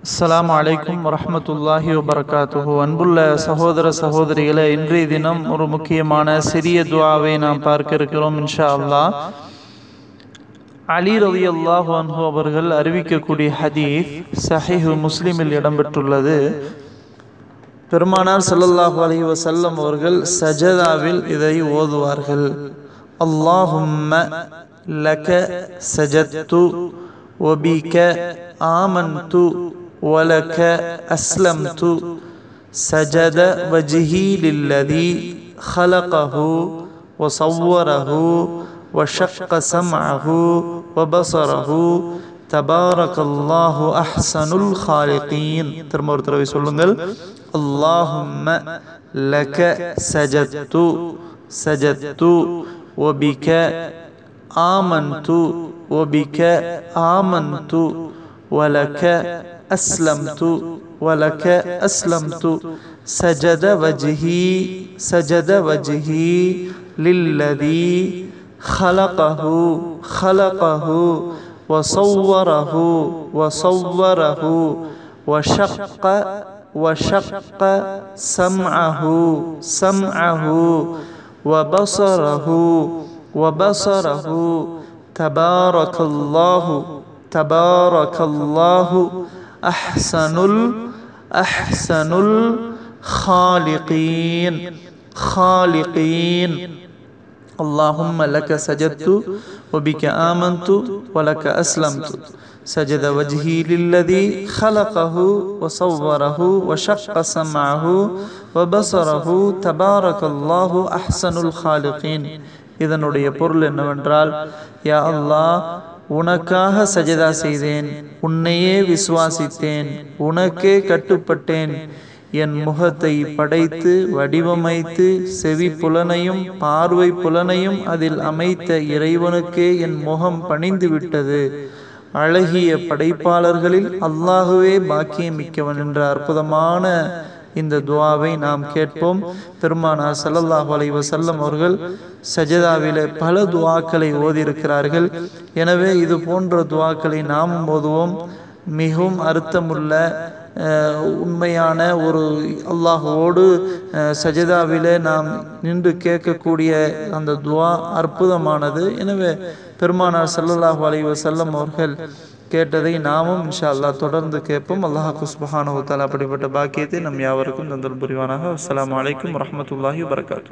அஸ்ஸலாமு அலைக்கும் வரஹ்மத்துல்லாஹி வபரகாத்துஹு அன்புள்ள சகோதர சகோதரிகளே இன்றைய தினம் ஒரு முக்கியமான சிறிய துஆவை நாம் பார்க்க இருக்கிறோம் இன்ஷா அல்லாஹ் அலி ரலியல்லாஹு அன்ஹு அவர்கள் அறிவிக்கக்கூடிய ஹதீஸ் சஹீஹ் முஸ்லிமில் இடம்பெற்றுள்ளது பெருமானார் ஸல்லல்லாஹு அலைஹி வஸல்லம் அவர்கள் சஜதாவில் இதை ஓதுவார்கள் அல்லாஹும்ம லக சஜத்து وبك آمنت ولك أسلمت سجد وجهي للذي خلقه وصوره وشق سمعه وبصره تبارك الله أحسن الخالقين திரும்ப தடவை சொல்லுங்கள் اللهم لك سجدت سجدت وبك آمنت وبك آمنت ولك أسلمت ولك أسلمت سجد وجهي سجد وجهي للذي خلقه خلقه وصوره وصوره وشق وشق سمعه سمعه وبصره وبصره تبارك الله تبارك الله أحسن أحسن الخالقين خالقين اللهم لك سجدت وبك آمنت ولك أسلمت سجد وجهي للذي خلقه وصوره وشق سمعه وبصره تبارك الله أحسن الخالقين இதனுடைய பொருள் என்னவென்றால் யா அல்லாஹ் உனக்காக சஜதா செய்தேன் உன்னையே விசுவாசித்தேன் உனக்கே கட்டுப்பட்டேன் என் முகத்தை படைத்து வடிவமைத்து செவி புலனையும் பார்வை புலனையும் அதில் அமைத்த இறைவனுக்கே என் முகம் பணிந்து விட்டது அழகிய படைப்பாளர்களில் அல்லாஹுவே பாக்கியம் மிக்கவன் என்ற அற்புதமான இந்த துவாவை நாம் கேட்போம் பெருமானா சல்லல்லாஹு அலைஹி வஸல்லம் அவர்கள் சஜதாவிலே பல துவாக்களை ஓதியிருக்கிறார்கள் எனவே இது போன்ற துவாக்களை நாமும் ஓதுவோம் மிகவும் அர்த்தமுள்ள உண்மையான ஒரு அல்லாஹோடு சஜதாவிலே நாம் நின்று கேட்கக்கூடிய அந்த துவா அற்புதமானது எனவே பெருமானார் சல்லல்லாஹு அலைஹி வஸல்லம் அவர்கள் கேட்டதை நாமும் இன்ஷா அல்லாஹ் தொடர்ந்து கேட்போம் அல்லாஹு சுபஹானு தாலா அப்படிப்பட்ட பாக்கியத்தை நம் யாவருக்கும் தந்தல் புரிவானாக அஸ்லாம் வலைக்கம் வரமத்துல்லாஹி வரகாத்து